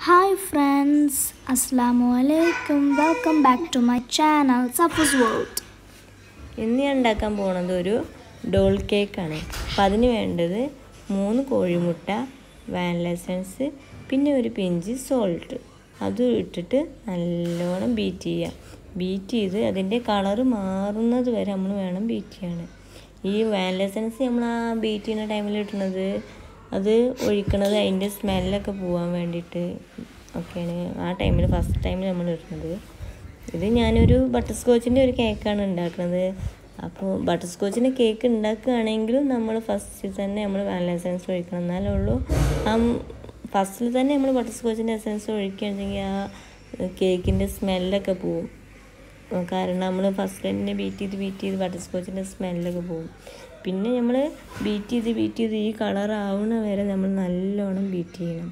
hi friends അസ്സാമു അലൈക്കും welcome back to my channel സഫൂസ് വേൾഡ് ഇന്ന് ഞാൻ ഉണ്ടാക്കാൻ പോകുന്നത് ഒരു ഡോൾ കേക്കാണ് അപ്പം അതിന് വേണ്ടത് മൂന്ന് കോഴിമുട്ട വാനില എസൻസ് പിന്നെ ഒരു പിഞ്ച് സോൾട്ട് അത് ഇട്ടിട്ട് നല്ലോണം ബീറ്റ് ചെയ്യുക ബീറ്റ് ചെയ്ത് അതിൻ്റെ കളറ് മാറുന്നത് വരെ നമ്മൾ വേണം ബീറ്റ് ചെയ്യാൻ ഈ വാനില എസൻസ് നമ്മൾ ആ ബീറ്റ് ചെയ്യുന്ന ടൈമിൽ ഇട്ടുന്നത് അത് ഒഴിക്കണത് അതിൻ്റെ സ്മെല്ലൊക്കെ പോകാൻ വേണ്ടിയിട്ട് ഒക്കെയാണ് ആ ടൈമിൽ ഫസ്റ്റ് ടൈമിൽ നമ്മൾ ഇടുന്നത് ഇത് ഞാനൊരു ബട്ടർ സ്കോച്ചിൻ്റെ ഒരു കേക്കാണ് ഉണ്ടാക്കുന്നത് അപ്പോൾ ബട്ടർ സ്കോച്ചിൻ്റെ കേക്ക് ഉണ്ടാക്കുകയാണെങ്കിലും നമ്മൾ ഫസ്റ്റിൽ തന്നെ നമ്മൾ വാനില എസൻസ് ഒഴിക്കണം എന്നാലേ ഉള്ളൂ ആ ഫസ്റ്റിൽ തന്നെ നമ്മൾ ബട്ടർ സ്കോച്ചിൻ്റെ എസൻസ് ഒഴിക്കുകയാണെങ്കിൽ ആ കേക്കിൻ്റെ സ്മെല്ലൊക്കെ പോവും കാരണം നമ്മൾ ഫസ്റ്റ് തന്നെ ബീറ്റ് ചെയ്ത് ബീറ്റ് ചെയ്ത് ബട്ടർ സ്കോച്ചിൻ്റെ സ്മെല്ലൊക്കെ പോകും പിന്നെ നമ്മൾ ബീറ്റ് ചെയ്ത് ബീറ്റ് ചെയ്ത് ഈ കളർ ആവുന്ന വരെ നമ്മൾ നല്ലോണം ബീറ്റ് ചെയ്യണം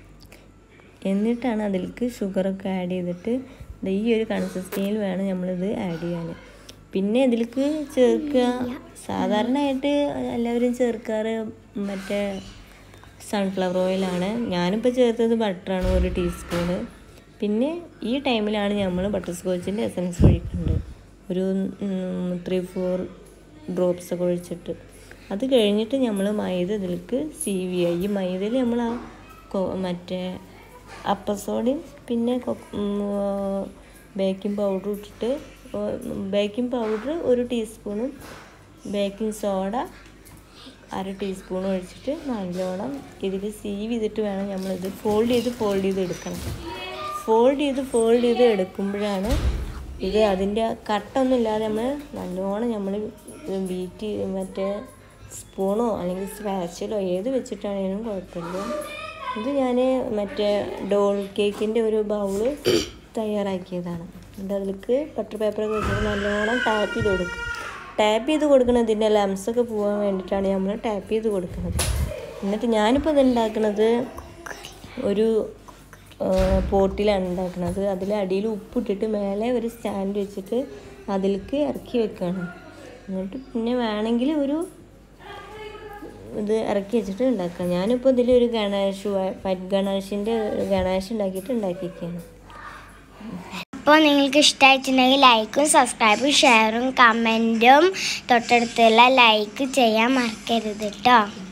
എന്നിട്ടാണ് അതിലേക്ക് ഷുഗറൊക്കെ ആഡ് ചെയ്തിട്ട് ദേ ഈ ഒരു കൺസിസ്റ്റൻസിയിൽ വേണം നമ്മളിത് ആഡ് ചെയ്യാൻ പിന്നെ ഇതിലേക്ക് ചേർക്കുക സാധാരണയായിട്ട് എല്ലാവരും ചേർക്കാറ് മറ്റേ സൺഫ്ലവർ ഓയിലാണ് ഞാനിപ്പോൾ ചേർത്തത് ബട്ടറാണ് ഒരു ടീസ്പൂണ് പിന്നെ ഈ ടൈമിലാണ് നമ്മൾ ബട്ടർ സ്കോച്ചിൻ്റെ എസൻസ് ഒഴിക്കേണ്ടത് ഒരു ത്രീ ഫോർ ഡ്രോപ്സ് ഒക്കെ ഒഴിച്ചിട്ട് അത് കഴിഞ്ഞിട്ട് നമ്മൾ മൈദ ഇതിലേക്ക് സീവ് ചെയ്യുക ഈ മൈദയിൽ നമ്മൾ ആ കൊ- മറ്റേ അപ്പസോഡയും പിന്നെ ബേക്കിംഗ് പൗഡർ ഇട്ടിട്ട് ബേക്കിംഗ് പൗഡർ ഒരു ടീസ്പൂണും ബേക്കിംഗ് സോഡ അര ടീസ്പൂൺ ഒഴിച്ചിട്ട് നല്ലോണം ഇതിൽ സീവ് ചെയ്തിട്ട് വേണം നമ്മളിത് ഫോൾഡ് ചെയ്ത് ഫോൾഡ് ചെയ്ത് എടുക്കണം ഫോൾഡ് ചെയ്ത് ഫോൾഡ് ചെയ്ത് എടുക്കുമ്പോഴാണ് ഇത് അതിൻ്റെ കട്ടൊന്നും ഇല്ലാതെ നമ്മൾ നല്ലോണം നമ്മൾ ബീറ്റ് മറ്റേ സ്പൂണോ അല്ലെങ്കിൽ സ്പാച്ചിലോ ഏത് വെച്ചിട്ടാണെങ്കിലും കുഴപ്പമില്ല ഇത് ഞാൻ മറ്റേ ഡോൾ കേക്കിൻ്റെ ഒരു ബൗള് തയ്യാറാക്കിയതാണ് എന്നിട്ട് അതിലേക്ക് ബട്ടർ പേപ്പറൊക്കെ വെച്ചിട്ട് നല്ലോണം ടാപ്പ് ചെയ്ത് കൊടുക്കും ടാപ്പ് ചെയ്ത് കൊടുക്കുന്നത് ഇതിൻ്റെ ലംസൊക്കെ പോകാൻ വേണ്ടിയിട്ടാണ് നമ്മൾ ടാപ്പ് ചെയ്ത് കൊടുക്കുന്നത് എന്നിട്ട് ഞാനിപ്പോൾ ഇത് ഉണ്ടാക്കുന്നത് ഒരു പോട്ടിലാണ് ഉണ്ടാക്കുന്നത് അതിൽ അടിയിൽ ഉപ്പിട്ടിട്ട് മേലെ ഒരു സ്റ്റാൻഡ് വെച്ചിട്ട് അതിലേക്ക് ഇറക്കി വെക്കുകയാണ് എന്നിട്ട് പിന്നെ വേണമെങ്കിൽ ഒരു ഇത് ഇറക്കി വെച്ചിട്ട് ഉണ്ടാക്കാം ഞാനിപ്പോൾ ഇതിലൊരു ഗണേഷ് വൈറ്റ് ഗണേഷിൻ്റെ ഗണേഷ് ഉണ്ടാക്കിയിട്ട് ഉണ്ടാക്കിയിരിക്കുകയാണ് അപ്പോൾ നിങ്ങൾക്ക് ഇഷ്ടമായിട്ടുണ്ടെങ്കിൽ ലൈക്കും സബ്സ്ക്രൈബും ഷെയറും കമൻറ്റും തൊട്ടടുത്തുള്ള ലൈക്ക് ചെയ്യാൻ മറക്കരുത് കേട്ടോ